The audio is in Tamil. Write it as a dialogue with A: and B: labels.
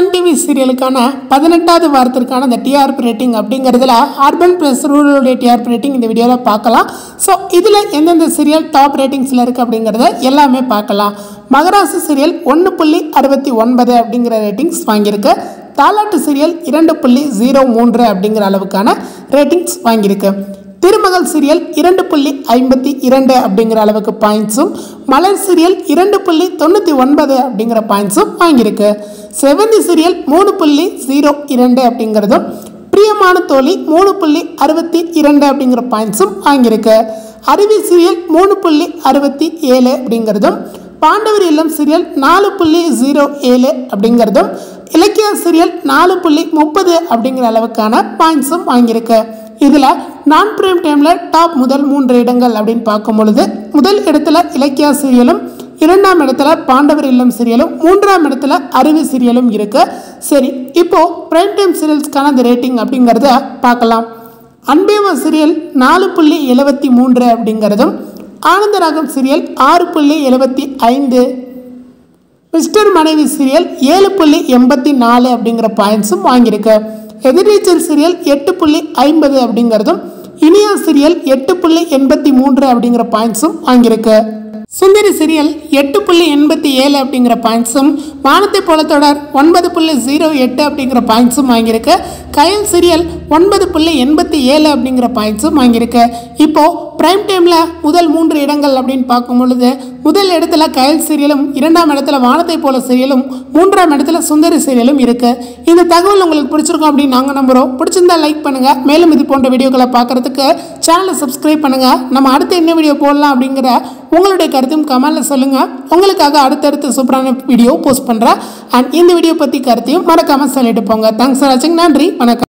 A: சன் டிவி சீரியலுக்கான பதினெட்டாவது வாரத்திற்கான அந்த டிஆர்பி ரேட்டிங் அப்படிங்கிறதுல அர்பன் ப்ளஸ் ரூரலுடைய டிஆர்பி ரேட்டிங் இந்த வீடியோவில் பார்க்கலாம் ஸோ இதில் எந்தெந்த சீரியல் டாப் ரேட்டிங்ஸில் இருக்குது அப்படிங்கிறத எல்லாமே பார்க்கலாம் மகராசு சீரியல் ஒன்று புள்ளி அறுபத்தி ஒன்பது அப்படிங்கிற ரேட்டிங்ஸ் வாங்கியிருக்கு தாலாட்டு சீரியல் இரண்டு புள்ளி ஜீரோ மூன்று அப்படிங்கிற அளவுக்கான ரேட்டிங்ஸ் வாங்கியிருக்கு திருமகள் சீரியல் இரண்டு புள்ளி ஐம்பத்தி இரண்டு அப்படிங்கிற அளவுக்கு பாயிண்ட்ஸும் மலர் சீரியல் இரண்டு புள்ளி தொண்ணூற்றி ஒன்பது அப்படிங்கிற பாயிண்ட்ஸும் வாங்கியிருக்கு செவந்தி சீரியல் மூணு புள்ளி ஜீரோ இரண்டு அப்படிங்கிறதும் பிரியமான தோழி மூணு புள்ளி அறுபத்தி இரண்டு அப்படிங்கிற பாயிண்ட்ஸும் வாங்கியிருக்கு அருவி சீரியல் மூணு புள்ளி அறுபத்தி ஏழு அப்படிங்கிறதும் பாண்டவர் இல்லம் சீரியல் நாலு புள்ளி ஜீரோ ஏழு அப்படிங்கிறதும் இலக்கிய சீரியல் நாலு புள்ளி முப்பது அப்படிங்கிற அளவுக்கான பாயிண்ட்ஸும் வாங்கியிருக்கு இதில் நான் பிரைம் டைமில் டாப் முதல் மூன்று இடங்கள் அப்படின்னு பார்க்கும் பொழுது முதல் இடத்துல இலக்கியா சீரியலும் இரண்டாம் இடத்துல பாண்டவர் இல்லம் சீரியலும் மூன்றாம் இடத்துல அருவி சீரியலும் இருக்கு சரி இப்போ பிரைம் டைம் சீரியல்ஸ்க்கான அந்த ரேட்டிங் அப்படிங்கிறத பார்க்கலாம் அன்பேவா சீரியல் நாலு புள்ளி எழுபத்தி மூன்று அப்படிங்கிறதும் ஆனந்தராகம் சீரியல் ஆறு புள்ளி எழுபத்தி ஐந்து மிஸ்டர் மனைவி சீரியல் ஏழு புள்ளி எண்பத்தி நாலு அப்படிங்கிற பாயிண்ட்ஸும் வாங்கியிருக்கு எதிர்நீச்சல் சீரியல் எட்டு புள்ளி ஐம்பது அப்படிங்கிறதும் இனியா சீரியல் எட்டு புள்ளி எண்பத்தி மூன்று அப்படிங்கிற பாயிண்ட்ஸும் வாங்கியிருக்கு சுந்தரி சீரியல் எட்டு புள்ளி எண்பத்தி ஏழு அப்படிங்கிற பாயிண்ட்ஸும் வானத்தை போல தொடர் ஒன்பது புள்ளி ஜீரோ எட்டு அப்படிங்கிற பாயிண்ட்ஸும் வாங்கியிருக்கு கயல் சீரியல் ஒன்பது புள்ளி எண்பத்தி ஏழு அப்படிங்கிற பாயிண்ட்ஸும் வாங்கியிருக்கு இப்போ பிரைம் டைமில் முதல் மூன்று இடங்கள் அப்படின்னு பார்க்கும் பொழுது முதல் இடத்துல கயல் சீரியலும் இரண்டாம் இடத்துல வானத்தை போல சீரியலும் மூன்றாம் இடத்துல சுந்தரி சீரியலும் இருக்கு இந்த தகவல் உங்களுக்கு பிடிச்சிருக்கும் அப்படின்னு நாங்கள் நம்புகிறோம் பிடிச்சிருந்தா லைக் பண்ணுங்க மேலும் இது போன்ற வீடியோக்களை பார்க்கறதுக்கு சேனலை சப்ஸ்கிரைப் பண்ணுங்க நம்ம அடுத்து என்ன வீடியோ போடலாம் அப்படிங்கிற உங்களுடைய கருத்தும் கமெண்ட்ல சொல்லுங்க உங்களுக்காக அடுத்தடுத்து சூப்பரான வீடியோ போஸ்ட் பண்ணுறேன் அண்ட் இந்த வீடியோ பற்றி கருத்தையும் மறக்காம சொல்லிட்டு போங்க தேங்க்ஸ் ஃபார் வாட்சிங் நன்றி வணக்கம்